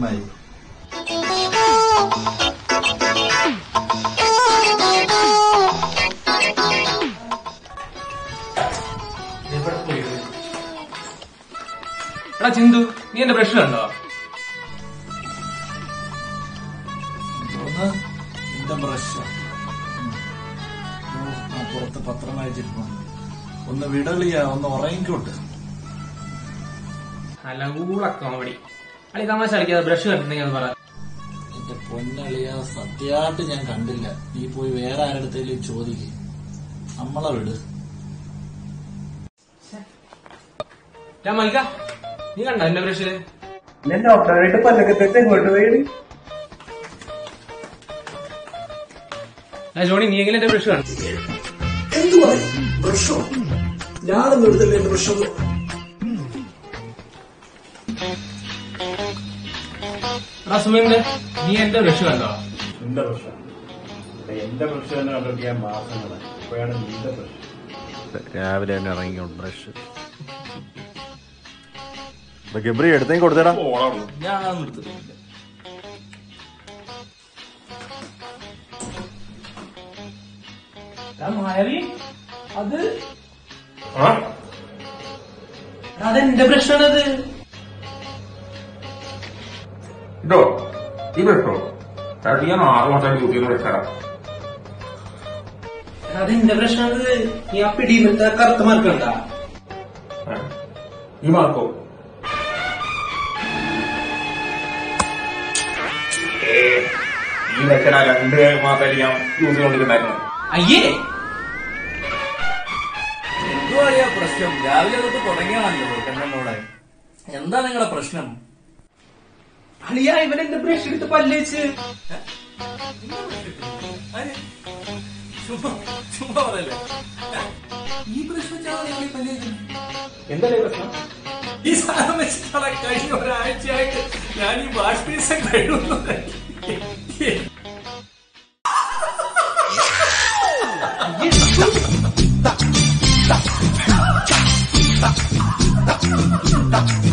ടൈമായി എടാ ചിന്തു നീ എന്റെ ബ്രഷ് കണ്ടോ ഒന്ന് എന്റെ ബ്രഷ് പുറത്ത് പത്രം വായിച്ചിരിക്കുന്നു ഒന്ന് വിടളിയ ഒന്ന് ഉറങ്ങിക്കോട്ട് അല്ല കൂള കോമഡി അളി തമാശ കളിക്കാതെ ബ്രഷ് കണ്ടിട്ടുണ്ടെങ്കിൽ അത് പറ എന്റെ പൊന്നളിയ സത്യമായിട്ട് ഞാൻ കണ്ടില്ല നീ പോയി വേറെ ആരുടെത്തേലും ചോദിക്ക് നമ്മളെ വിട് ഞാൻ മൽക്ക നീ കണ്ടോ എന്റെ ബ്രഷ് ഞാൻ ഡോക്ടറായിട്ട് പല്ലൊക്കെ തെറ്റ് എങ്ങോട്ട് പോയി ആ ജോണി നീ എങ്ങനെ എന്റെ ബ്രഷ് കാണും എന്തു പറയും ബ്രഷോ ഞാനൊന്നും എടുത്തില്ല എന്റെ ബ്രഷൊന്നും എടാ സുമേന്ദ്ര നീ എന്റെ ബ്രഷ് കണ്ടോ നിന്റെ പ്രശ്നം എന്റെ പ്രശ്നം തന്നെ കണ്ടിട്ട് ഞാൻ മാസങ്ങളായി ഇപ്പോഴാണ് നിന്റെ പ്രശ്നം രാവിലെ തന്നെ ഇറങ്ങിയോണ്ട് ബ്രഷ് ഗബ്രി എടുത്തേക്ക് കൊടുത്തേടാ ഞാൻ എടുത്തിട്ടില്ല മായവി അത് അതെന്റെ ബ്രഷാണത് ഇതോ ഈ ബ്രഷോ ചേട്ടാ ഞാൻ ആറ് മാസമായിട്ട് യൂസ് ചെയ്യുന്ന ബ്രഷാണ് അതെന്റെ ബ്രഷാണത് നീ ആ പിടിയിലത്തെ കറുത്ത മാർക്ക് കണ്ടാ ഈ മാർക്കോ ഏ, ഈ ബ്രഷനാ രണ്ട് മാസമായിട്ട് ഞാൻ യൂസ് ചെയ്തുകൊണ്ടിരിക്കുന്നുണ്ടായിരുന്നു അയ്യേ എന്തുവാടിയാ പ്രശ്നം രാവിലെ തൊട്ട് തുടങ്ങിയാണല്ലോ കണ്ണനോടെ എന്താ നിങ്ങളുടെ പ്രശ്നം അളിയ ഇവൻ എന്റെ ബ്രഷ് എടുത്ത് പല്ലേച്ച് ആര്? ചുമ്മാ ചുമ്മാ പറയല്ലേ ഏ? ഈ പ്രശ്നം വെച്ചാണ് നിങ്ങൾ ഈ പല്ലേക്കുന്നത് എന്താ പ്രശ്നം ഈ സാധനം വെച്ചിട്ടാണ് കഴിഞ്ഞ ഒരാഴ്ചയായിട്ട് ഞാൻ ഈ വാഷ് പീസ് കഴിയുന്നത് അയ്യേ